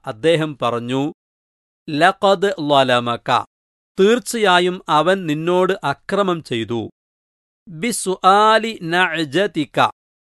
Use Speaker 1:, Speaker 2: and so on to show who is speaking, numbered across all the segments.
Speaker 1: അദ്ദേഹം പറഞ്ഞു ലഖദ് ലലമക തീർച്ചയായും അവൻ നിന്നോട് അക്രമം ചെയ്തു ബിസുആലി നഅജതിക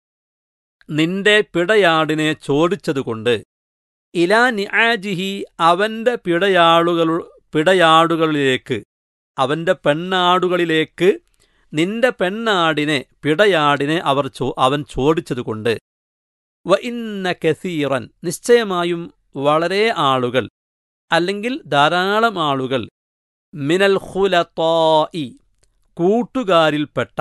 Speaker 1: നിന്റെ പിടയാടിനെ ചോദിച്ചതുകൊണ്ട് ഇലാ നിആജിഹി അവന്റെ പിടയാളുകൾ പിടയാടുകളിലേക്ക് അവന്റെ പെണ്ണാടുകളിലേക്ക് നിന്റെ പെണ്ണാടിനെ പിടയാടിനെ അവർ ചോ അവൻ ചോദിച്ചതുകൊണ്ട് വ ഇന്ന കസീറൻ നിശ്ചയമായും വളരെ ആളുകൾ അല്ലെങ്കിൽ ധാരാളം ആളുകൾ മിനൽ ഖുലത്തായി കൂട്ടുകാരിൽപ്പെട്ട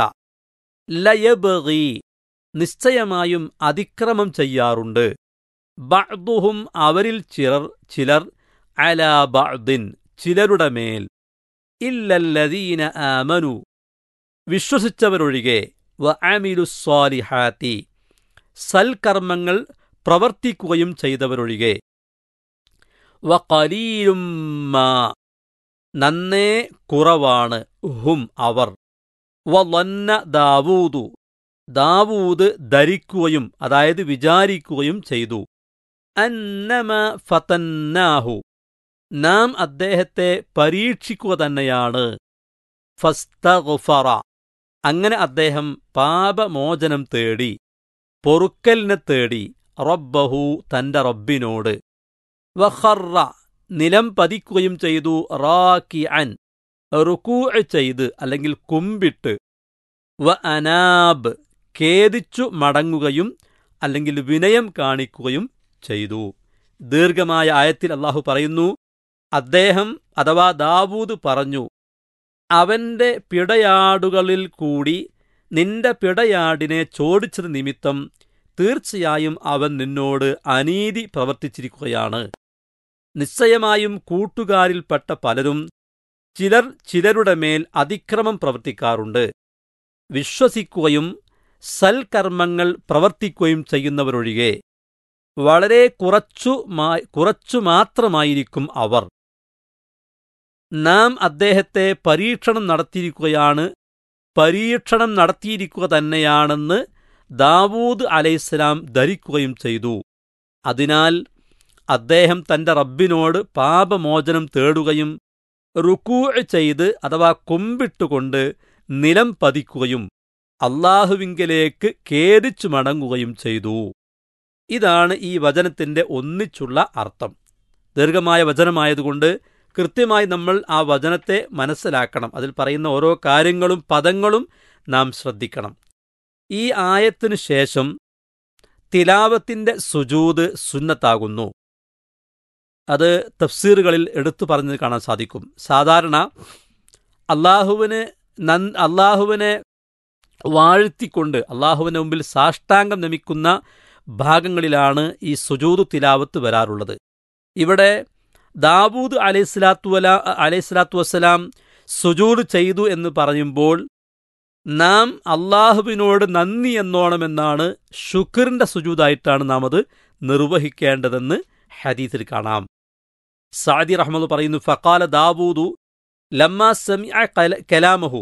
Speaker 1: ലയബഗി നിശ്ചയമായും അതിക്രമം ചെയ്യാറുണ്ട് ബഅ്ദുഹും അവരിൽ ചിലർ ചിലർ അലാ ബഅ്ദിൻ ചിലരുടെ മേൽ ഇല്ലല്ലദീന ആമനു വിശ്വസിച്ചവരൊഴികെ വ അമിലുസ്വാലിഹാത്തി സൽക്കർമ്മങ്ങൾ പ്രവർത്തിക്കുകയും ചെയ്തവരൊഴികെ വ കലീലും മാ നന്നേ കുറവാണ് ഹും അവർ വന്ന ദാവൂദു ദാവൂദ് ധരിക്കുകയും അതായത് വിചാരിക്കുകയും ചെയ്തു അന്നമ ഫതന്നാഹു നാം അദ്ദേഹത്തെ പരീക്ഷിക്കുക തന്നെയാണ് ഫസ്തഗ്ഫറ അങ്ങനെ അദ്ദേഹം പാപമോചനം തേടി പൊറുക്കലിനെ തേടി റബ്ബഹു തന്റെ റബ്ബിനോട് വഖറ നിലം പതിക്കുകയും ചെയ്തു റാക്കി അൻ റുക്കൂ ചെയ്ത് അല്ലെങ്കിൽ കുമ്പിട്ട് വ അനാബ് ഖേദിച്ചു മടങ്ങുകയും അല്ലെങ്കിൽ വിനയം കാണിക്കുകയും ചെയ്തു ദീർഘമായ ആയത്തിൽ അള്ളാഹു പറയുന്നു അദ്ദേഹം അഥവാ ദാവൂദ് പറഞ്ഞു അവന്റെ പിടയാടുകളിൽ കൂടി നിന്റെ പിടയാടിനെ ചോദിച്ചത് നിമിത്തം തീർച്ചയായും അവൻ നിന്നോട് അനീതി പ്രവർത്തിച്ചിരിക്കുകയാണ് നിശ്ചയമായും കൂട്ടുകാരിൽപ്പെട്ട പലരും ചിലർ ചിലരുടെ മേൽ അതിക്രമം പ്രവർത്തിക്കാറുണ്ട് വിശ്വസിക്കുകയും സൽക്കർമ്മങ്ങൾ പ്രവർത്തിക്കുകയും ചെയ്യുന്നവരൊഴികെ വളരെ കുറച്ചു മാ- കുറച്ചു മാത്രമായിരിക്കും അവർ നാം അദ്ദേഹത്തെ പരീക്ഷണം നടത്തിയിരിക്കുകയാണ് പരീക്ഷണം നടത്തിയിരിക്കുക തന്നെയാണെന്ന് ദാവൂദ് അലൈഹിസ്സലാം ധരിക്കുകയും ചെയ്തു അതിനാൽ അദ്ദേഹം തന്റെ റബ്ബിനോട് പാപമോചനം തേടുകയും റുക്കൂ ചെയ്ത് അഥവാ കുമ്പിട്ടുകൊണ്ട് നിലം പതിക്കുകയും അള്ളാഹുവിങ്കലേക്ക് ഖേദിച്ചു മടങ്ങുകയും ചെയ്തു ഇതാണ് ഈ വചനത്തിന്റെ ഒന്നിച്ചുള്ള അർത്ഥം ദീർഘമായ വചനമായതുകൊണ്ട് കൃത്യമായി നമ്മൾ ആ വചനത്തെ മനസ്സിലാക്കണം അതിൽ പറയുന്ന ഓരോ കാര്യങ്ങളും പദങ്ങളും നാം ശ്രദ്ധിക്കണം ഈ ആയത്തിനു ശേഷം തിലാവത്തിന്റെ സുജൂത് സുന്നത്താകുന്നു അത് തഫ്സീറുകളിൽ എടുത്തു പറഞ്ഞത് കാണാൻ സാധിക്കും സാധാരണ അള്ളാഹുവിന് നൻ അള്ളാഹുവിനെ വാഴ്ത്തിക്കൊണ്ട് അള്ളാഹുവിന് മുമ്പിൽ സാഷ്ടാംഗം നമിക്കുന്ന ഭാഗങ്ങളിലാണ് ഈ സുജൂദ് തിലാവത്ത് വരാറുള്ളത് ഇവിടെ ദാവൂദ് അലൈഹിസ്ലാത്തു വല അലൈഹിസ്ലാത്തു വസ്സലാം സുജൂദ് ചെയ്തു എന്ന് പറയുമ്പോൾ നാം അള്ളാഹുവിനോട് നന്ദി എന്നോണമെന്നാണ് ഷുക്റിന്റെ സുജൂദായിട്ടാണ് നാം അത് നിർവഹിക്കേണ്ടതെന്ന് ഹദീസിൽ കാണാം സാദി റഹ്മദ് പറയുന്നു ഫക്കാല ദാവൂദു ലമ്മ സമിഅ കല- കലാമഹു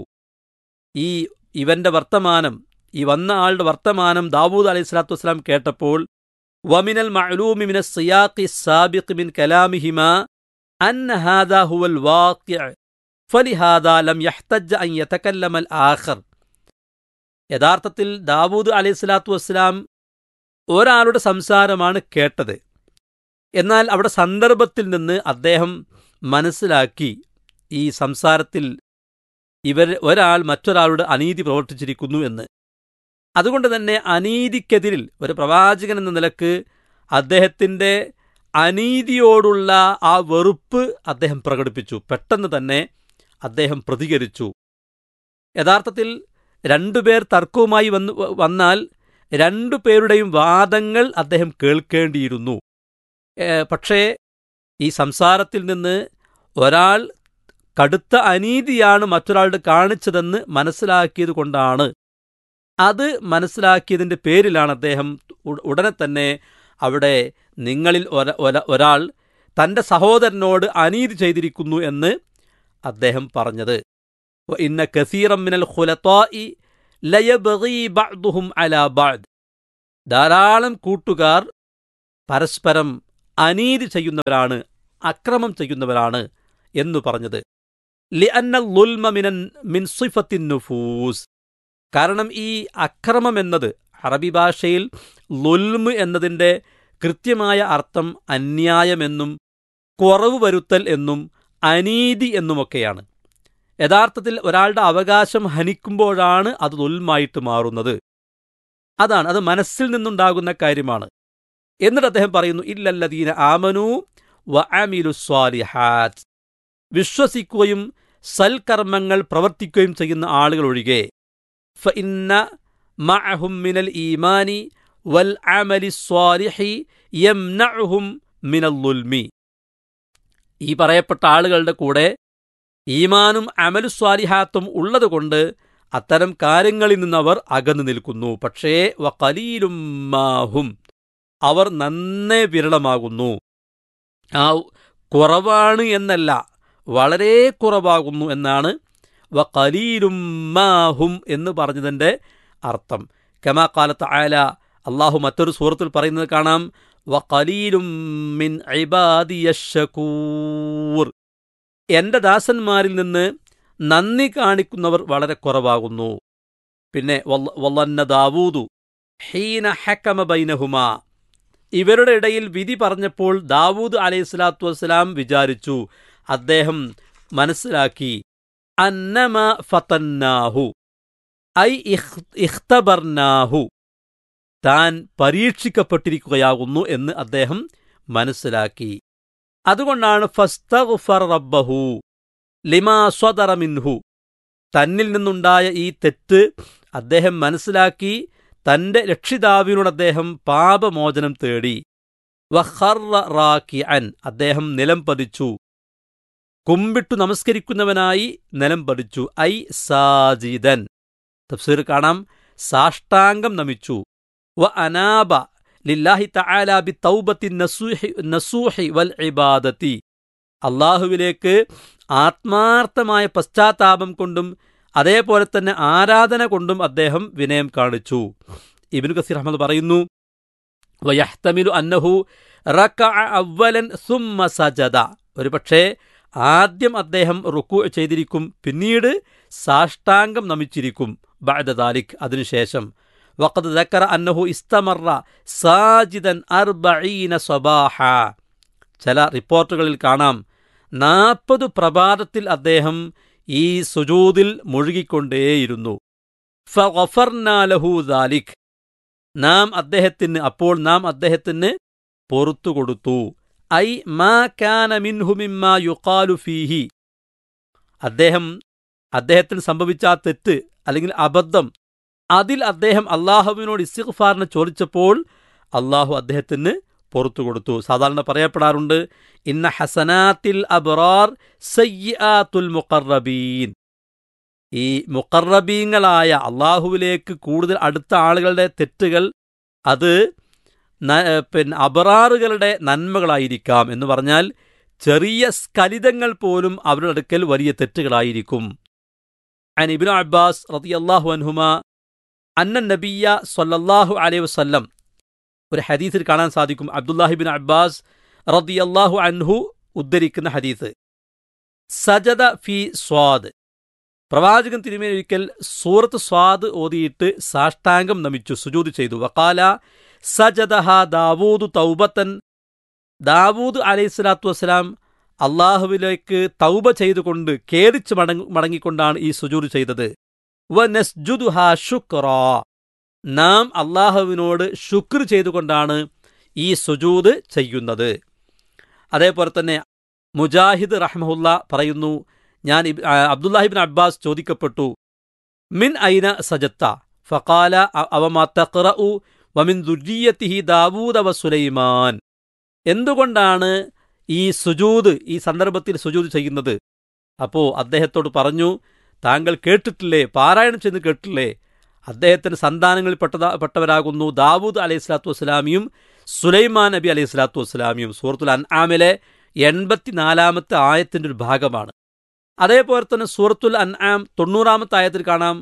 Speaker 1: ഈ ഇവന്റെ വർത്തമാനം ഈ വന്ന ആളുടെ വർത്തമാനം ദാവൂദ് അലൈഹി സ്വലാത്തു വസ്സലാം കേട്ടപ്പോൾ വമിനൽ മഅലൂമി മിന സിയാഖി സാബിഖ് മിൻ കലാമിഹിമ അന്ന ഹാദാ ഹുവൽ വാഖിഅ ഫലിഹാദാ ലം യഹ്തജ്ജ അൻ യതകല്ലമൽ ആഖർ യഥാർത്ഥത്തിൽ ദാവൂദ് അലൈഹി സ്വലാത്തു വസ്സലാം ഒരാളുടെ സംസാരമാണ് കേട്ടത് എന്നാൽ അവിടെ സന്ദർഭത്തിൽ നിന്ന് അദ്ദേഹം മനസ്സിലാക്കി ഈ സംസാരത്തിൽ ഇവർ ഒരാൾ മറ്റൊരാളുടെ അനീതി പ്രവർത്തിച്ചിരിക്കുന്നു എന്ന് അതുകൊണ്ട് തന്നെ അനീതിക്കെതിരിൽ ഒരു പ്രവാചകൻ എന്ന നിലക്ക് അദ്ദേഹത്തിൻ്റെ അനീതിയോടുള്ള ആ വെറുപ്പ് അദ്ദേഹം പ്രകടിപ്പിച്ചു പെട്ടെന്ന് തന്നെ അദ്ദേഹം പ്രതികരിച്ചു യഥാർത്ഥത്തിൽ രണ്ടുപേർ തർക്കവുമായി വന്നു വന്നാൽ രണ്ടു പേരുടെയും വാദങ്ങൾ അദ്ദേഹം കേൾക്കേണ്ടിയിരുന്നു ഏ, പക്ഷേ ഈ സംസാരത്തിൽ നിന്ന് ഒരാൾ കടുത്ത അനീതിയാണ് മറ്റൊരാളുടെ കാണിച്ചതെന്ന് മനസ്സിലാക്കിയത് കൊണ്ടാണ് അത് മനസ്സിലാക്കിയതിന്റെ പേരിലാണ് അദ്ദേഹം ഉ- ഉടനെ തന്നെ അവിടെ നിങ്ങളിൽ ഒര- ഒര- ഒരാൾ തന്റെ സഹോദരനോട് അനീതി ചെയ്തിരിക്കുന്നു എന്ന് അദ്ദേഹം പറഞ്ഞത് വ ഇന്ന കസീറം മിനൽ ഖുലത്താഇ ലയബഗി ബഅ്ദുഹും അലാ ബഅദ് ധാരാളം കൂട്ടുകാർ പരസ്പരം അനീതി ചെയ്യുന്നവരാണ് അക്രമം ചെയ്യുന്നവരാണ് എന്നു പറഞ്ഞത് ലിഅന്ന ലുൽമ മിനൻ മിൻ സിഫത്തിൻ നുഫൂസ് കാരണം ഈ അക്രമം എന്നത് അറബി ഭാഷയിൽ ലുൽമ് എന്നതിൻ്റെ കൃത്യമായ അർത്ഥം അന്യായമെന്നും കുറവ് വരുത്തൽ എന്നും അനീതി എന്നുമൊക്കെയാണ് യഥാർത്ഥത്തിൽ ഒരാളുടെ അവകാശം ഹനിക്കുമ്പോഴാണ് അത് ലുൽമായിട്ട് മാറുന്നത് അതാണ് അത് മനസ്സിൽ നിന്നുണ്ടാകുന്ന കാര്യമാണ് എന്നിട്ട് അദ്ദേഹം പറയുന്നു ഇല്ലല്ലദീന ആമനു വ അമിലു സ്വാലിഹാത്ത് വിശ്വസിക്കുകയും സൽക്കർമ്മങ്ങൾ പ്രവർത്തിക്കുകയും ചെയ്യുന്ന ആളുകൾ ഒഴികെ ഫഇന്ന മഅഹും മിനൽ ഈമാനി വൽ അമലി സ്വാലിഹി യംനഉഹും മിനൽ ലുൽമി ഈ പറയപ്പെട്ട ആളുകളുടെ കൂടെ ഈമാനും അമലു സ്വാലിഹാത്തും ഉള്ളതുകൊണ്ട് അത്തരം കാര്യങ്ങളിൽ നിന്നവർ അകന്നു നിൽക്കുന്നു പക്ഷേ വകലീലും മാഹും അവർ നന്നേ വിരളമാകുന്നു ആ കുറവാണ് എന്നല്ല വളരെ കുറവാകുന്നു എന്നാണ് വകലീലും മാഹും എന്ന് പറഞ്ഞതിൻ്റെ അർത്ഥം കമാ കാലത്ത് ആല അള്ളാഹു മറ്റൊരു സൂറത്തിൽ പറയുന്നത് കാണാം വകലീലും മിൻ ഇബാദിയശകൂർ എന്റെ ദാസന്മാരിൽ നിന്ന് നന്ദി കാണിക്കുന്നവർ വളരെ കുറവാകുന്നു പിന്നെ വല്ലന്ന ദാവൂദു ഹീന ഹക്കമ ബൈനഹുമ ഇവരുടെ ഇടയിൽ വിധി പറഞ്ഞപ്പോൾ ദാവൂദ് അലൈഹി സ്വലാത്തു വസ്സലാം വിചാരിച്ചു അദ്ദേഹം മനസ്സിലാക്കി അന്നമ ഫതന്നാഹു ഐ ഇഖ്തബർനാഹു താൻ പരീക്ഷിക്കപ്പെട്ടിരിക്കുകയാകുന്നു എന്ന് അദ്ദേഹം മനസ്സിലാക്കി അതുകൊണ്ടാണ് ഫസ്തഗ്ഫർ റബ്ബഹു ലിമാ സ്വദറ മിൻഹു തന്നിൽ നിന്നുണ്ടായ ഈ തെറ്റ് അദ്ദേഹം മനസ്സിലാക്കി തന്റെ രക്ഷിതാവിനോട് അദ്ദേഹം പാപമോചനം തേടി വഖർറ റാക്കിഅൻ അദ്ദേഹം നിലം പതിച്ചു കുമ്പിട്ടു നമസ്കരിക്കുന്നവനായി നിലം പതിച്ചു ഐ സാജിദൻ തഫ്സീർ കാണാം സാഷ്ടാംഗം നമിച്ചു വ അനാബ ലില്ലാഹി തആല ബി തൗബത്തി നസൂഹി നസൂഹി വൽ ഇബാദത്തി അള്ളാഹുവിലേക്ക് ആത്മാർത്ഥമായ പശ്ചാത്താപം കൊണ്ടും അതേപോലെ തന്നെ ആരാധന കൊണ്ടും അദ്ദേഹം വിനയം കാണിച്ചു ഇബിനു കസീർ അഹമ്മദ് പറയുന്നു വയഹ്തമിലു അന്നഹു റക്കഅ അവലൻ സുമ്മ സജദ ഒരു പക്ഷേ ആദ്യം അദ്ദേഹം റുക്കു ചെയ്തിരിക്കും പിന്നീട് സാഷ്ടാംഗം നമിച്ചിരിക്കും ബഅദ ദാലിക് അതിനുശേഷം വഖദ് ദക്കറ അന്നഹു ഇസ്തമറ സാജിദൻ അർബഈന സ്വബാഹ ചില റിപ്പോർട്ടുകളിൽ കാണാം നാൽപ്പത് പ്രഭാതത്തിൽ അദ്ദേഹം ഈ സുജൂദിൽ മുഴുകിക്കൊണ്ടേയിരുന്നു ഫഗഫർനാലഹു ദാലിക് നാം അദ്ദേഹത്തിന് അപ്പോൾ നാം അദ്ദേഹത്തിന് പൊറത്തു കൊടുത്തു ഐ മാ കാന മിൻഹു മിമ്മാ യുഖാലു ഫീഹി അദ്ദേഹം അദ്ദേഹത്തിന് സംഭവിച്ച ആ തെറ്റ് അല്ലെങ്കിൽ അബദ്ധം അതിൽ അദ്ദേഹം അള്ളാഹുവിനോട് ഇസ്തിഗ്ഫാറിനെ ചോദിച്ചപ്പോൾ അള്ളാഹു അദ്ദേഹത്തിന് പുറത്തു കൊടുത്തു സാധാരണ പറയപ്പെടാറുണ്ട് ഇന്ന ഹസനാത്തിൽ അബ്റാർ സയ്യാത്തുൽ മുഖറബീൻ ഈ മുഖറബീങ്ങളായ അള്ളാഹുവിലേക്ക് കൂടുതൽ അടുത്ത ആളുകളുടെ തെറ്റുകൾ അത് പിന്നെ അബറാറുകളുടെ നന്മകളായിരിക്കാം എന്ന് പറഞ്ഞാൽ ചെറിയ സ്കലിതങ്ങൾ പോലും അവരുടെ അടുക്കൽ വലിയ തെറ്റുകളായിരിക്കും അൻ ഇബിൻ അബ്ബാസ് റതിയല്ലാഹു അൻഹുമ അന്ന നബിയ സൊല്ലാഹു അലൈഹി വസ്ല്ലം ഒരു ഹദീസിൽ കാണാൻ സാധിക്കും അബ്ദുല്ലാഹിബിൻ അബ്ബാസ് റദിയല്ലാഹു അൻഹു ഉദ്ധരിക്കുന്ന ഹദീസ് സജദ ഫി സ്വാദ് പ്രവാചകൻ തിരുമേനൊരിക്കൽ സൂറത്ത് സ്വാദ് ഓതിയിട്ട് സാഷ്ടാംഗം നമിച്ചു സുജൂത് ചെയ്തു വക്കാല സജദഹ ദാവൂദ് തൗബത്തൻ ദാവൂദ് അലൈഹി സ്വലാത്തു വസ്സലാം അള്ളാഹുവിലേക്ക് തൗബ ചെയ്തുകൊണ്ട് കേറിച്ച് മടങ്ങി മടങ്ങിക്കൊണ്ടാണ് ഈ സുജൂത് ചെയ്തത് വ നസ്ജുദുഹ ശുക്റാ നാം അള്ളാഹുവിനോട് ശുക്ർ ചെയ്തുകൊണ്ടാണ് ഈ സുജൂത് ചെയ്യുന്നത് അതേപോലെ തന്നെ മുജാഹിദ് റഹ്മുല്ല പറയുന്നു ഞാൻ അബ്ദുല്ലാഹിബിൻ അബ്ബാസ് ചോദിക്കപ്പെട്ടു മിൻ ഐന സജത്ത ഫക്കാല അവമാ തഖ്റഉ വമിൻ ദുര്രിയത്തിഹി ദാവൂദ വ സുലൈമാൻ എന്തുകൊണ്ടാണ് ഈ സുജൂത് ഈ സന്ദർഭത്തിൽ സുജൂത് ചെയ്യുന്നത് അപ്പോ അദ്ദേഹത്തോട് പറഞ്ഞു താങ്കൾ കേട്ടിട്ടില്ലേ പാരായണം ചെയ്ത് കേട്ടിട്ടില്ലേ അദ്ദേഹത്തിന്റെ സന്താനങ്ങളിൽ പെട്ടതാ പെട്ടവരാകുന്നു ദാവൂദ് അലൈഹി സ്വലാത്തു വസ്സലാമിയും സുലൈമാൻ നബി അലൈഹി സ്വലാത്തു വസ്സലാമിയും സൂറത്തുൽ അൻആമിലെ എൺപത്തിനാലാമത്തെ ആയത്തിന്റെ ഒരു ഭാഗമാണ് അതേപോലെ തന്നെ സൂറത്തുൽ അൻആം തൊണ്ണൂറാമത്തെ ആയത്തിൽ കാണാം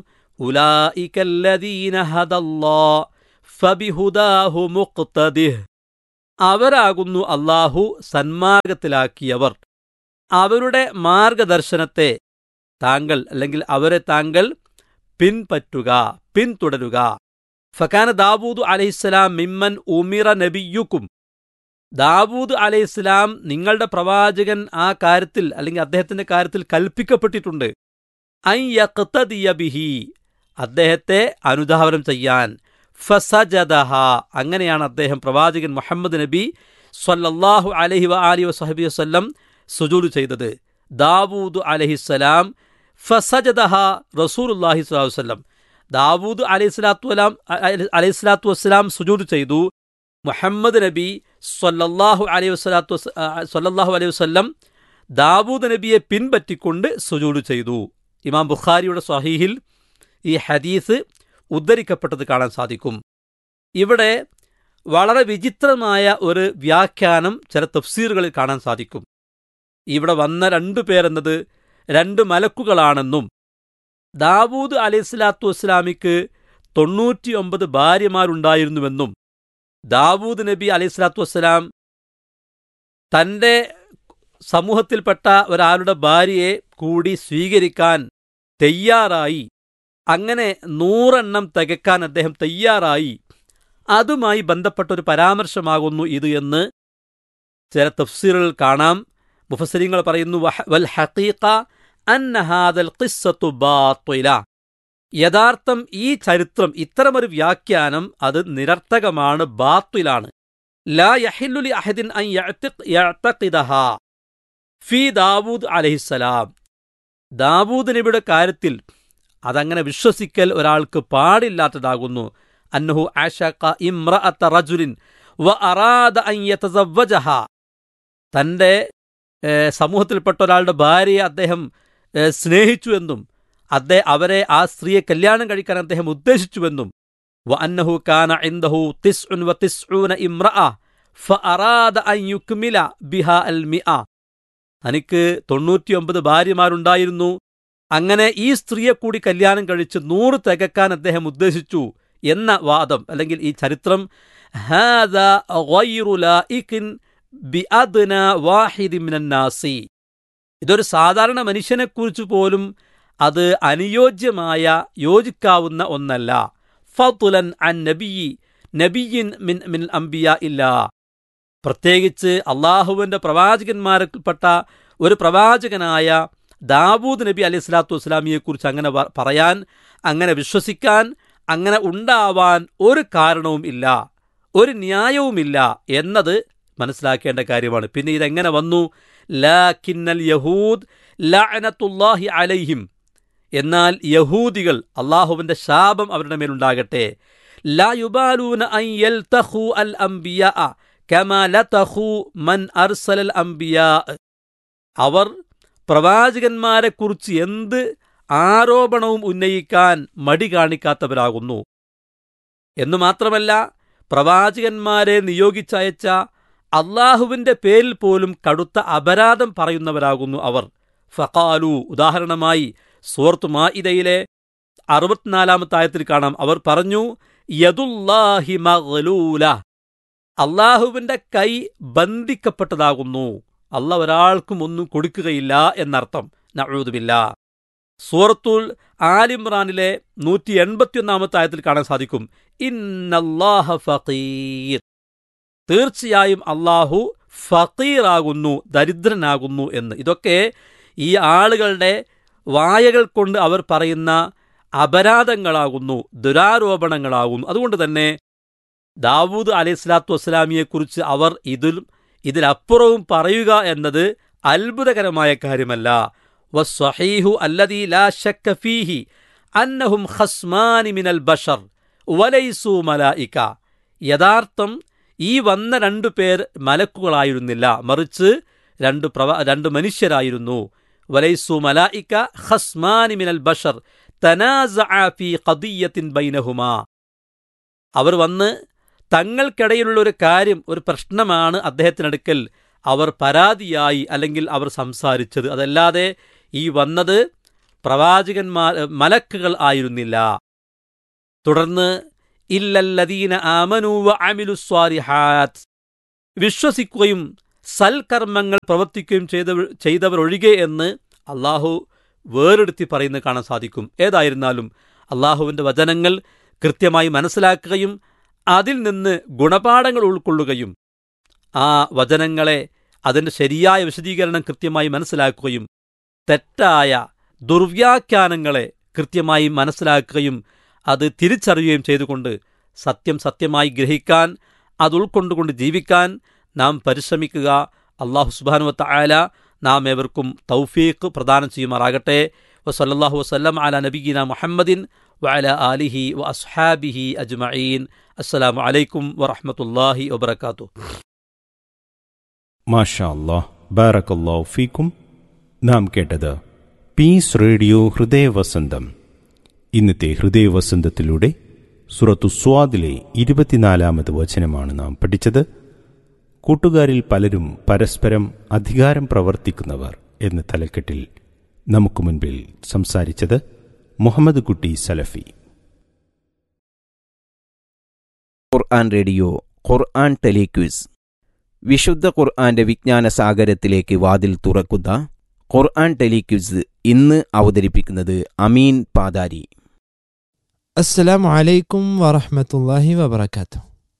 Speaker 1: ഉലായിക്കല്ലദീന ഹദല്ലാ ഫബിഹുദാഹു മുഖ്തദിഹ് അവരാകുന്നു അള്ളാഹു സന്മാർഗത്തിലാക്കിയവർ അവരുടെ മാർഗദർശനത്തെ താങ്കൾ അല്ലെങ്കിൽ അവരെ താങ്കൾ പിൻപറ്റുക പിന്തുടരുക ഫക്കാന ദാവൂദ് അലൈഹിസ്സലാം മിമ്മൻ ഉമിറ നബിയുക്കും ദാവൂദ് അലൈഹിസ്സലാം നിങ്ങളുടെ പ്രവാചകൻ ആ കാര്യത്തിൽ അല്ലെങ്കിൽ അദ്ദേഹത്തിന്റെ കാര്യത്തിൽ കൽപ്പിക്കപ്പെട്ടിട്ടുണ്ട് ഐ യഖ്തദിയ ബിഹി അദ്ദേഹത്തെ അനുധാവനം ചെയ്യാൻ ഫസജദഹ അങ്ങനെയാണ് അദ്ദേഹം പ്രവാചകൻ മുഹമ്മദ് നബി സ്വല്ലല്ലാഹു അലൈഹി വ ആലി വസഹബി വസ്ല്ലം സുജൂദ് ചെയ്തത് ദാവൂദ് അലഹിസ്സലാം ഫസജദഹ റസൂലുല്ലാഹി സ്വലാഹു വസ്ലം ദാവൂദ് അലൈഹി സ്വലാത്തു വലാം അലൈഹി സ്വലാത്തു വസ്സലാം സുജൂദ് ചെയ്തു മുഹമ്മദ് നബി സ്വല്ലല്ലാഹു അലൈഹി വസ്ലാത്തു സ്വല്ലല്ലാഹു അലൈഹി വസ്ല്ലം ദാവൂദ് നബിയെ പിൻപറ്റിക്കൊണ്ട് സുജൂദ് ചെയ്തു ഇമാം ബുഖാരിയുടെ സ്വഹീഹിൽ ഈ ഹദീസ് ഉദ്ധരിക്കപ്പെട്ടത് കാണാൻ സാധിക്കും ഇവിടെ വളരെ വിചിത്രമായ ഒരു വ്യാഖ്യാനം ചില തഫ്സീറുകളിൽ കാണാൻ സാധിക്കും ഇവിടെ വന്ന രണ്ടു പേരെന്നത് രണ്ട് മലക്കുകളാണെന്നും ദാവൂദ് അലൈഹി സ്വലാത്തു വസ്സലാമിക്ക് തൊണ്ണൂറ്റിയൊമ്പത് ഭാര്യമാരുണ്ടായിരുന്നുവെന്നും ദാവൂദ് നബി അലൈഹി സ്വലാത്തു വസ്സലാം തന്റെ സമൂഹത്തിൽപ്പെട്ട ഒരാളുടെ ഭാര്യയെ കൂടി സ്വീകരിക്കാൻ തയ്യാറായി അങ്ങനെ നൂറെണ്ണം തികക്കാൻ അദ്ദേഹം തയ്യാറായി അതുമായി ബന്ധപ്പെട്ട ഒരു പരാമർശമാകുന്നു ഇത് എന്ന് ചില തഫ്സീറുകൾ കാണാം മുഫസരിങ്ങൾ പറയുന്നു വൽ ഹഖീഖ അന്നഹാദൽ ഖിസ്സത്തു ബാത്തില യഥാർത്ഥം ഈ ചരിത്രം ഇത്തരമൊരു വ്യാഖ്യാനം അത് നിരർത്ഥകമാണ് ബാത്തിലാണ് ലാ യഹില്ലുലി അഹദിൻ അൻ യഅ്തഖിദഹ ഫി ദാവൂദ് അലൈഹിസ്സലാം ദാവൂദ് നബിയുടെ കാര്യത്തിൽ അതങ്ങനെ വിശ്വസിക്കൽ ഒരാൾക്ക് പാടില്ലാത്തതാകുന്നു അന്നഹു ആഷക ഇമ്രഅത്ത റജുലിൻ വ അറാദ അൻ യതസവ്വജഹ തന്റെ സമൂഹത്തിൽപ്പെട്ട ഒരാളുടെ ഭാര്യയെ അദ്ദേഹം സ്നേഹിച്ചുവെന്നും അദ്ദേഹ അവരെ ആ സ്ത്രീയെ കല്യാണം കഴിക്കാൻ അദ്ദേഹം ഉദ്ദേശിച്ചുവെന്നും വ അന്നഹു കാന ഇൻദഹു തിസ്ഉൻ വ തിസ്ഊന ഇമ്രഅ ഫഅറാദ അൻ യുക്മില ബിഹ അൽ മിഅ തനിക്ക് തൊണ്ണൂറ്റിയൊമ്പത് ഭാര്യമാരുണ്ടായിരുന്നു അങ്ങനെ ഈ സ്ത്രീയെ കൂടി കല്യാണം കഴിച്ച് നൂറ് തികക്കാൻ അദ്ദേഹം ഉദ്ദേശിച്ചു എന്ന വാദം അല്ലെങ്കിൽ ഈ ചരിത്രം ഇതൊരു സാധാരണ മനുഷ്യനെക്കുറിച്ച് പോലും അത് അനുയോജ്യമായ യോജിക്കാവുന്ന ഒന്നല്ല ഫതുലൻ അൻ നബിയി നബിയിൻ മിൻ മിൻ അംബിയ ഇല്ല പ്രത്യേകിച്ച് അള്ളാഹുവിന്റെ പ്രവാചകന്മാരിൽപ്പെട്ട ഒരു പ്രവാചകനായ ദാവൂദ് നബി അലൈഹി സ്വലാത്തു വസ്സലാമിയെക്കുറിച്ച് അങ്ങനെ പറയാൻ അങ്ങനെ വിശ്വസിക്കാൻ അങ്ങനെ ഉണ്ടാവാൻ ഒരു കാരണവും ഇല്ല ഒരു ന്യായവുമില്ല എന്നത് മനസ്സിലാക്കേണ്ട കാര്യമാണ് പിന്നെ ഇതെങ്ങനെ വന്നു ലാക്കിന്നൽ യഹൂദ് ലഅനത്തുല്ലാഹി അലൈഹിം എന്നാൽ യഹൂദികൾ അള്ളാഹുവിന്റെ ശാപം അവരുടെ മേലുണ്ടാകട്ടെ ലാ യുബാലൂന അൻ യൽതഖു അൽ അംബിയാ കമാ ലതഖു മൻ അർസലൽ അംബിയാ അവർ പ്രവാചകന്മാരെക്കുറിച്ച് എന്ത് ആരോപണവും ഉന്നയിക്കാൻ മടി കാണിക്കാത്തവരാകുന്നു എന്നു മാത്രമല്ല പ്രവാചകന്മാരെ നിയോഗിച്ചയച്ച അള്ളാഹുവിന്റെ പേരിൽ പോലും കടുത്ത അപരാധം പറയുന്നവരാകുന്നു അവർ ഫഖാലു ഉദാഹരണമായി സൂറത്ത് മാഇദയിലെ അറുപത്തിനാലാമത്തെ ആയത്തിൽ കാണാം അവർ പറഞ്ഞു യദുല്ലാഹി മഗ്ലൂല അള്ളാഹുവിന്റെ കൈ ബന്ധിക്കപ്പെട്ടതാകുന്നു അല്ല ഒരാൾക്കും ഒന്നും കൊടുക്കുകയില്ല എന്നർത്ഥം നഴൂതുമില്ല സൂറത്തുൽ ആലിമ്രാനിലെ നൂറ്റി എൺപത്തിയൊന്നാമത്തെ ആയത്തിൽ കാണാൻ സാധിക്കും ഇന്നല്ലാഹ ഫീർ തീർച്ചയായും അള്ളാഹു ഫീറാകുന്നു ദരിദ്രനാകുന്നു എന്ന് ഇതൊക്കെ ഈ ആളുകളുടെ വായകൾ കൊണ്ട് അവർ പറയുന്ന അപരാധങ്ങളാകുന്നു ദുരാരോപണങ്ങളാകുന്നു അതുകൊണ്ട് തന്നെ ദാവൂദ് അലൈഹി സ്വലാത്തു വസ്സലാമിയെക്കുറിച്ച് അവർ ഇതിൽ ഇതിലപ്പുറവും പറയുക എന്നത് അത്ഭുതകരമായ കാര്യമല്ല വസ്വഹീഹു അല്ലദീ ലാ ശക്ക ഫീഹി അന്നഹും ഖസ്മാനി മിനൽ ബഷർ വലൈസു മലായിക യഥാർത്ഥം ഈ വന്ന രണ്ടു പേർ മലക്കുകളായിരുന്നില്ല മറിച്ച് രണ്ട് പ്രവ രണ്ട് മനുഷ്യരായിരുന്നു വലൈസു മലായിക ഖസ്മാനി മിനൽ ബഷർ തനാസഅ ഫീ ഖദിയത്തിൻ ബൈനഹുമാ അവർ വന്ന് തങ്ങൾക്കിടയിലുള്ള ഒരു കാര്യം ഒരു പ്രശ്നമാണ് അദ്ദേഹത്തിനടുക്കൽ അവർ പരാതിയായി അല്ലെങ്കിൽ അവർ സംസാരിച്ചത് അതല്ലാതെ ഈ വന്നത് പ്രവാചകന്മാർ മലക്കുകൾ ആയിരുന്നില്ല തുടർന്ന് ഇല്ലല്ലദീന ആമനു വ അമിലു സ്വാലിഹാത്ത് വിശ്വസിക്കുകയും സൽക്കർമ്മങ്ങൾ പ്രവർത്തിക്കുകയും ചെയ്തവർ ചെയ്തവരൊഴികെ എന്ന് അള്ളാഹു വേറെടുത്തി പറയുന്നത് കാണാൻ സാധിക്കും ഏതായിരുന്നാലും അള്ളാഹുവിൻ്റെ വചനങ്ങൾ കൃത്യമായി മനസ്സിലാക്കുകയും അതിൽ നിന്ന് ഗുണപാഠങ്ങൾ ഉൾക്കൊള്ളുകയും ആ വചനങ്ങളെ അതിൻ്റെ ശരിയായ വിശദീകരണം കൃത്യമായി മനസ്സിലാക്കുകയും തെറ്റായ ദുർവ്യാഖ്യാനങ്ങളെ കൃത്യമായി മനസ്സിലാക്കുകയും അത് തിരിച്ചറിയുകയും ചെയ്തുകൊണ്ട് സത്യം സത്യമായി ഗ്രഹിക്കാൻ അത് ഉൾക്കൊണ്ടുകൊണ്ട് ജീവിക്കാൻ നാം പരിശ്രമിക്കുക അള്ളാഹു സുബാനുവത്ത ആല നാം ഏവർക്കും തൗഫീഖ് പ്രദാനം ചെയ്യുമാറാകട്ടെ വസല്ലാഹു വസ്ലം അല നബീന മുഹമ്മദിൻ വഅല ആലിഹി വ അസ്ഹാബിഹി അജ്മഈൻ അസ്സലാമു അലൈക്കും വറഹ്മത്തുള്ളാഹി വബറകാതുഹു
Speaker 2: മാഷാ അല്ലാഹ് ബാറക്കല്ലാഹു ഫീക്കും നാം കേട്ടത് പീസ് റേഡിയോ ഹൃദയവസന്തം ഇന്നത്തെ ഹൃദയവസന്തത്തിലൂടെ സുറത്തു സ്വാദിലെ ഇരുപത്തിനാലാമത് വചനമാണ് നാം പഠിച്ചത് കൂട്ടുകാരിൽ പലരും പരസ്പരം അധികാരം പ്രവർത്തിക്കുന്നവർ എന്ന തലക്കെട്ടിൽ നമുക്ക് മുൻപിൽ സംസാരിച്ചത് മുഹമ്മദ് കുട്ടി സലഫി
Speaker 3: ഖുർആൻ റേഡിയോ ഖുർആൻ ടെലിക്വിസ് വിശുദ്ധ ഖുർആന്റെ വിജ്ഞാന സാഗരത്തിലേക്ക് വാതിൽ തുറക്കുന്ന ഖുർആൻ ടെലിക്വിസ് ഇന്ന് അവതരിപ്പിക്കുന്നത് അമീൻ പാതാരി
Speaker 4: السلام عليكم ورحمة الله وبركاته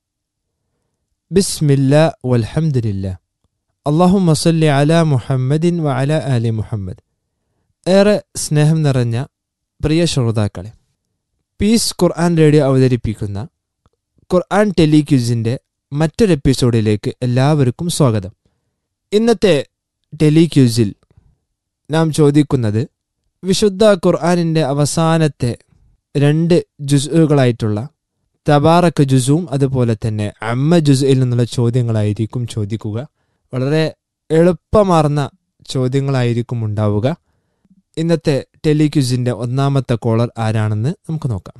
Speaker 4: بسم الله والحمد لله اللهم صل على മുഹമ്മദ് وعلى آل മുഹമ്മദ് ഏറെ സ്നേഹം നിറഞ്ഞ പ്രിയ ശ്രോതാക്കളെ പീസ് ഖുർആൻ റേഡിയോ അവതരിപ്പിക്കുന്ന ഖുർആൻ ടെലിക്യൂസിൻ്റെ മറ്റൊരു എപ്പിസോഡിലേക്ക് എല്ലാവർക്കും സ്വാഗതം ഇന്നത്തെ ടെലിക്യൂസിൽ നാം ചോദിക്കുന്നത് വിശുദ്ധ ഖുർആനിൻ്റെ അവസാനത്തെ രണ്ട് ജുസുകളായിട്ടുള്ള തബാറക്ക് ജുസുവും അതുപോലെ തന്നെ അമ്മ ജുസുയിൽ നിന്നുള്ള ചോദ്യങ്ങളായിരിക്കും ചോദിക്കുക വളരെ എളുപ്പമാർന്ന ചോദ്യങ്ങളായിരിക്കും ഉണ്ടാവുക ഇന്നത്തെ ടെലിക്യൂസിന്റെ ഒന്നാമത്തെ കോളർ ആരാണെന്ന് നമുക്ക് നോക്കാം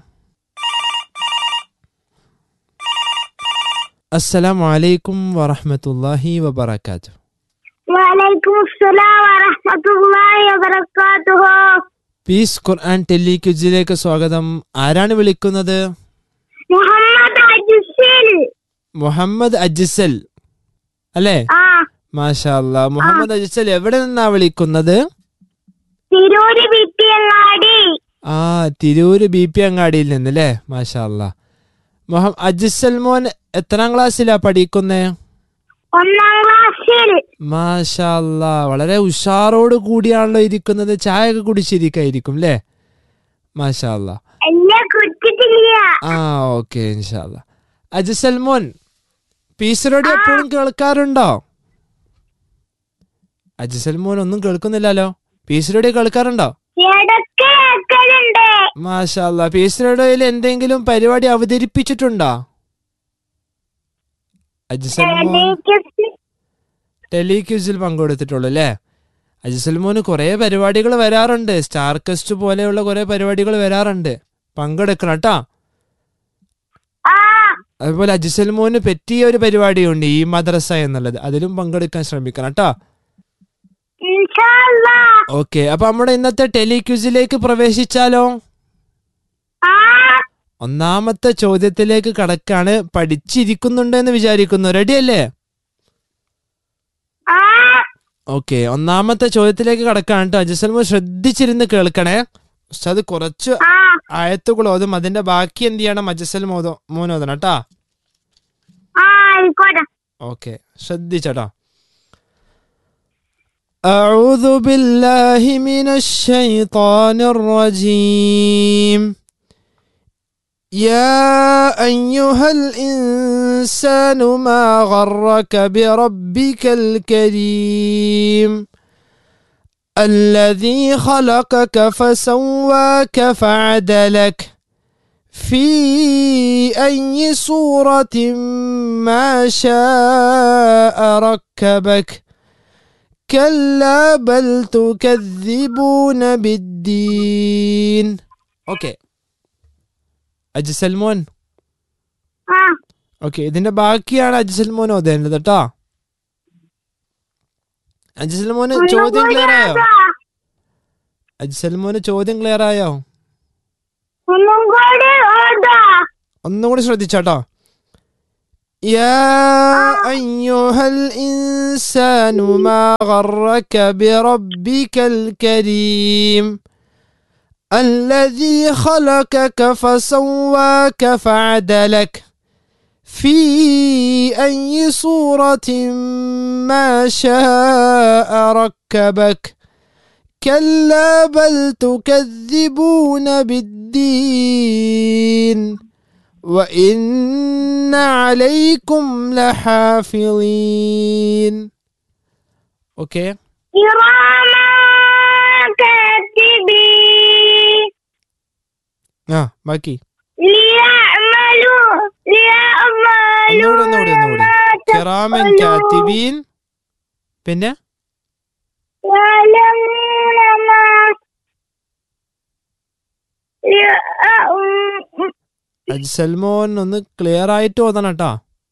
Speaker 4: അസ്സലാമു അലൈക്കും വറഹ്മത്തുള്ളാഹി വബറകാത്തു
Speaker 5: وعليكم السلام ورحمة الله وبركاته
Speaker 4: പീസ് ഖുർആൻ ടെലിക്യൂസിലേക്ക് സ്വാഗതം ആരാണ് വിളിക്കുന്നത്
Speaker 5: محمد عجسل
Speaker 4: മുഹമ്മദ് അജിസൽ അല്ലേ
Speaker 5: آه
Speaker 4: മാഷാ അല്ലാ മുഹമ്മദ് അജിസൽ എവിടെ നിന്നാ വിളിക്കുന്നത്
Speaker 5: തിരൂര് വിട്ടിയങ്ങാടി
Speaker 4: ആ തിരൂര് ബി പി അങ്ങാടിയിൽ നിന്ന് അല്ലേ മാഷാ അല്ലാ മുഹമ്മദ് അജിസൽ മോൻ എത്രാം ക്ലാസ്സിലാ പഠിക്കുന്നേ
Speaker 5: ഒന്നാം ക്ലാസ്സിൽ
Speaker 4: മാഷാ അല്ലാ വളരെ ഉഷാറോട് കൂടിയാണല്ലോ ഇരിക്കുന്നത് ചായ ഒക്കെ കുടിച്ചിരിക്കായിരിക്കും അല്ലേ മാഷാ അല്ലാ
Speaker 5: എന്നെ കുറ്റിട്ടില്ല
Speaker 4: ആ ഓക്കെ ഇൻഷാല്ല അജിസൽ മോൻ പീസ് റേഡിയോ എപ്പോഴും കേൾക്കാറുണ്ടോ അജിസൽ മോൻ ഒന്നും കേൾക്കുന്നില്ലല്ലോ പീസ് റേഡിയോ കേൾക്കാറുണ്ടോ
Speaker 5: ഇടയ്ക്ക് കേൾക്കലുണ്ട്
Speaker 4: മാഷാല്ല പീസ് റേഡിയോയിൽ എന്തെങ്കിലും പരിപാടി അവതരിപ്പിച്ചിട്ടുണ്ടോ അജിസൽ മോൻ
Speaker 5: എനിക്ക്
Speaker 4: ടെലിക്യൂസിൽ പങ്കെടുത്തിട്ടുള്ളൂ അല്ലേ അജിസൽ മോന് കുറേ പരിപാടികൾ വരാറുണ്ട് സ്റ്റാർ കസ്റ്റ് പോലെയുള്ള കുറേ പരിപാടികൾ വരാറുണ്ട് പങ്കെടുക്കണം കേട്ടോ
Speaker 5: ആ
Speaker 4: അതുപോലെ അജിസൽ മോന് പറ്റിയ ഒരു പരിപാടിയുണ്ട് ഈ മദ്രസ എന്നുള്ളത് അതിലും പങ്കെടുക്കാൻ ശ്രമിക്കണം കേട്ടോ
Speaker 5: ഇൻഷാല്ലാ
Speaker 4: ഓക്കെ അപ്പൊ നമ്മുടെ ഇന്നത്തെ ടെലിക്യൂസിലേക്ക് പ്രവേശിച്ചാലോ
Speaker 5: ആ
Speaker 4: ഒന്നാമത്തെ ചോദ്യത്തിലേക്ക് കടക്കാണ് പഠിച്ചിരിക്കുന്നുണ്ട് എന്ന് വിചാരിക്കുന്നു റെഡി അല്ലേ
Speaker 5: ആ
Speaker 4: ഓക്കെ ഒന്നാമത്തെ ചോദ്യത്തിലേക്ക് കടക്കാണ് കേട്ടോ അജിസൽ മോൻ ശ്രദ്ധിച്ചിരുന്ന് കേൾക്കണേ ഉസ്താദ് കുറച്ച്
Speaker 5: ആ
Speaker 4: ആയത്തുകൾ ഓതും അതിന്റെ ബാക്കി എന്ത് ചെയ്യണം അജിസൽ മോദോ മോനോദണം കേട്ടാ
Speaker 5: ആ ആയിക്കോട്ടെ
Speaker 4: ഓക്കെ ശ്രദ്ധിച്ചട്ടോ أعوذ بالله من الشيطان الرجيم يا أيها الإنسان ما غرك بربك الكريم الذي خلقك فسواك فعدلك في أي صورة ما شاء ركبك كلا بل تكذبون بالدين اوكي അജി സൽമോൻ
Speaker 5: ആ
Speaker 4: ഓക്കെ ഇതിന്റെ ബാക്കിയാണ് അജി സൽമോൻ ഓതേണ്ടത് കേട്ടോ അജി സൽമോന് ചോദ്യം ക്ലിയർ ആയോ അജി സൽമോന് ചോദ്യം ക്ലിയർ ആയോ
Speaker 5: ഒന്നും കൂടി ഓതാ
Speaker 4: ഒന്നും കൂടി ശ്രദ്ധിച്ചോട്ടോ يا أيها الإنسان ما غرك بربك الكريم الذي خلقك فسواك فعدلك في أي صورة ما شاء ركبك كلا بل تكذبون بالدين وإن عليكم لحافظين أوكي
Speaker 5: كراما كاتبين
Speaker 4: آه باقي
Speaker 5: ليعملوا ليعملوا
Speaker 4: ഒന്നുകൂടെ ഒന്നുകൂടെ ഒന്നുകൂടെ കിറാമൻ കാത്തിബീൻ പിന്നെ
Speaker 5: يعلمون ما يأ-
Speaker 4: അജ്സൽമോൻ ഒന്ന് ക്ലിയർ ആയിട്ട് ഓതണം കേട്ടോ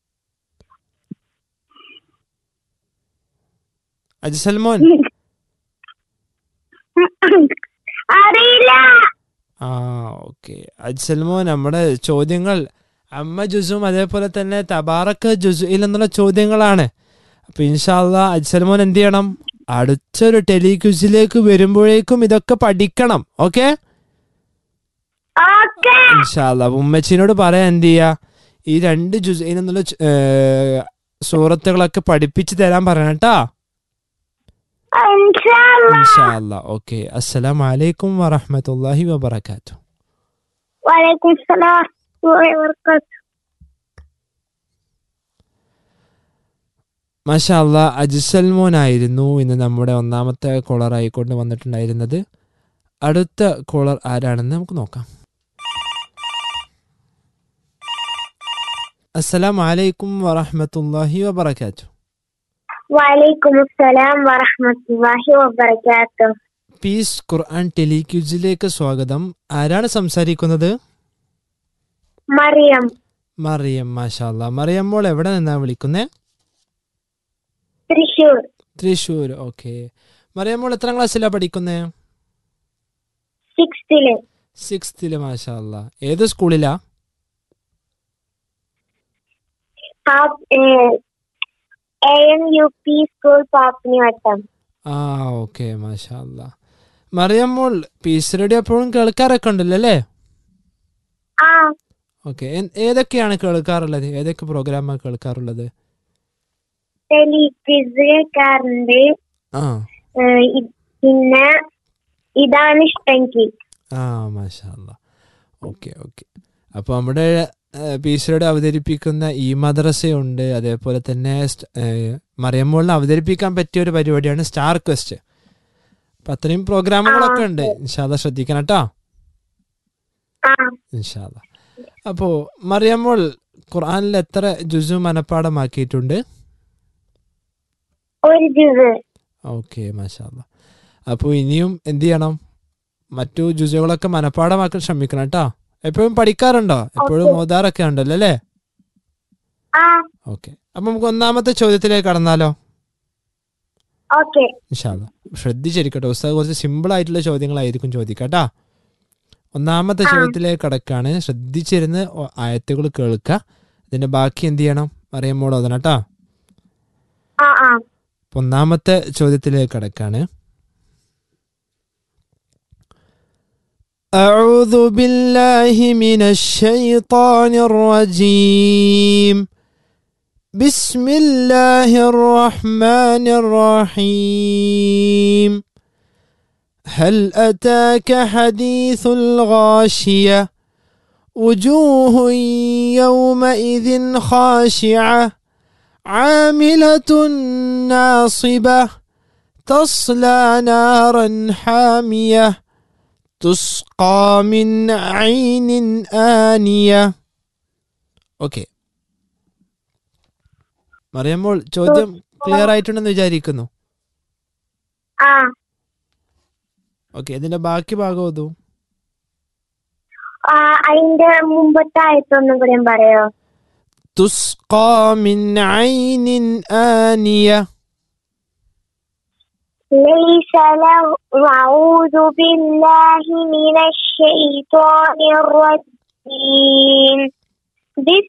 Speaker 4: അജ്സൽമോൻ
Speaker 5: അറിയില്ല
Speaker 4: ആ ഓക്കെ അജ്സൽമോൻ നമ്മുടെ ചോദ്യങ്ങൾ അമ്മ ജുസും അതേപോലെ തന്നെ തബാറക്ക് ജുസുയിൽ എന്നുള്ള ചോദ്യങ്ങളാണ് അപ്പൊ ഇൻഷാല്ല അജ്സൽമോൻ എന്ത് ചെയ്യണം അടുത്തൊരു ടെലിക്യൂസിലേക്ക് വരുമ്പോഴേക്കും ഇതൊക്കെ പഠിക്കണം ഓക്കെ
Speaker 5: ഓക്കെ
Speaker 4: ഇൻഷാല്ല അപ്പൊ ഉമ്മച്ചിനോട് പറയാൻ എന്ത് ചെയ്യാ ഈ രണ്ട് ജുസൈൻ എന്നുള്ള ചു- ഏ, സൂറത്തുകളൊക്കെ പഠിപ്പിച്ചു തരാൻ പറയണം കേട്ടാ
Speaker 5: ഇൻഷാല്ലാ
Speaker 4: ഇൻഷാല്ല ഓക്കെ അസ്സലാം വലൈക്കും വറഹമത്തല്ലാഹി വബർക്കാത്തു
Speaker 5: വലൈക്കും സലാം വബറകാതുഹു
Speaker 4: മഷാല്ല അജിസൽ മോനായിരുന്നു ഇന്ന് നമ്മുടെ ഒന്നാമത്തെ കോളർ ആയിക്കൊണ്ട് വന്നിട്ടുണ്ടായിരുന്നത് അടുത്ത കോളർ ആരാണെന്ന് നമുക്ക് നോക്കാം അസ്സലാം വലൈക്കും വറഹമത്തല്ലാഹി വബർക്കാത്തു
Speaker 5: വലൈക്കും സലാം വറഹ്മത്തുള്ളാഹി വബറകാതുഹു
Speaker 4: പീസ് ഖുർആൻ ടെലിക്യൂസിലേക്ക് സ്വാഗതം ആരാണ് സംസാരിക്കുന്നത്
Speaker 5: മറിയം
Speaker 4: മറിയം മാഷാല്ല മറിയം മോൾ എവിടെ നിന്നാ വിളിക്കുന്നേ
Speaker 5: തൃശൂർ
Speaker 4: തൃശ്ശൂർ ഓക്കെ മറിയം മോൾ എത്ര ക്ലാസ്സിലാ പഠിക്കുന്നേ
Speaker 5: സിക്സ്ത്തില്
Speaker 4: സിക്സ്ത്തില് മാഷാല്ല ഏത് സ്കൂളിലാ
Speaker 5: A M U P school Pappinivattam
Speaker 4: ആ ഓക്കെ മാഷാല്ല മറിയം മോൾ പീസ് റേഡിയോ എപ്പോഴും കേൾക്കാറൊക്കെ ഉണ്ടല്ലോ അല്ലേ
Speaker 5: ആ
Speaker 4: ഓക്കെ ഏതൊക്കെയാണ് കേൾക്കാറുള്ളത് ഏതൊക്കെ പ്രോഗ്രാമാണ് കേൾക്കാറുള്ളത്
Speaker 5: ടെലിക്വിസ് കേൾക്കാറുണ്ട്
Speaker 4: ആ
Speaker 5: ഏഹ് ഇ- പിന്നെ ഇതാണ് ഇഷ്ടമെങ്കിൽ
Speaker 4: ആ മാഷാല്ല ഓക്കെ ഓക്കെ അപ്പോൾ നമ്മുടെ പീസറോട് അവതരിപ്പിക്കുന്ന ഈ മദ്രസയുണ്ട് അതേപോലെ തന്നെ സ്റ്റ്- ഏഹ് മറിയമ്മോളിനെ അവതരിപ്പിക്കാൻ പറ്റിയ ഒരു പരിപാടിയാണ് സ്റ്റാർ ക്വസ്റ്റ് അപ്പം അത്രയും പ്രോഗ്രാമുകളൊക്കെ ഉണ്ട് ഇൻഷാല്ല ശ്രദ്ധിക്കണം കേട്ടോ
Speaker 5: ആ
Speaker 4: ഇൻഷാല്ല അപ്പോൾ മറിയമ്മോൾ ഖുർആനിൽ എത്ര ജുസു മനപ്പാടമാക്കിയിട്ടുണ്ട്
Speaker 5: ഒരു ജ്യൂസ്
Speaker 4: ഓക്കെ മാഷാല്ല അപ്പോൾ ഇനിയും എന്ത് ചെയ്യണം മറ്റു ജുസുകളൊക്കെ മനപ്പാടമാക്കാൻ ശ്രമിക്കണം കേട്ടോ എപ്പോഴും പഠിക്കാറുണ്ടോ എപ്പോഴും
Speaker 5: Okay.
Speaker 4: ഓതാറൊക്കെ ഉണ്ടല്ലോ അല്ലേ
Speaker 5: ആ
Speaker 4: ഓക്കെ അപ്പം നമുക്ക് ഒന്നാമത്തെ ചോദ്യത്തിലേക്ക് കടന്നാലോ
Speaker 5: ഓക്കെ
Speaker 4: ഇൻഷാല്ല ശ്രദ്ധിച്ചിരിക്കട്ടെ ഉസ്താദ് കുറച്ച് സിമ്പിൾ ആയിട്ടുള്ള ചോദ്യങ്ങളായിരിക്കും ചോദിക്കട്ടാ ഒന്നാമത്തെ
Speaker 5: ആ.
Speaker 4: ചോദ്യത്തിലേക്ക് കടക്കാണ് ശ്രദ്ധിച്ചിരുന്ന് ഒ- ആയത്തുകൾ കേൾക്കുക ഇതിന്റെ ബാക്കി എന്ത് ചെയ്യണം അറിയുമ്പോൾ ഓതണം കേട്ടോ
Speaker 5: ആ ആ
Speaker 4: അപ്പൊ ഒന്നാമത്തെ ചോദ്യത്തിലേക്ക് കടക്കാണ് أعوذ بالله من الشيطان الرجيم بسم الله الرحمن الرحيم هل أتاك حديث الغاشية وجوه يومئذ خاشعة عاملة ناصبة تصلى نارا حامية تسقى من عين آنية ഓക്കെ മറിയമ്പോൾ ചോദ്യം ക്ലിയർ ആയിട്ടുണ്ടെന്ന് വിചാരിക്കുന്നു
Speaker 5: ആ
Speaker 4: ഓക്കെ ഇതിന്റെ ബാക്കി ഭാഗം ഓതൂ
Speaker 5: ആ, അതിന്റെ മുമ്പത്തെ ആയത്തൊന്നും കൂടെ പറയോ
Speaker 4: تسقى من عين آنية
Speaker 5: ليس له أعوذ بالله من الشيطان الرجيم بسم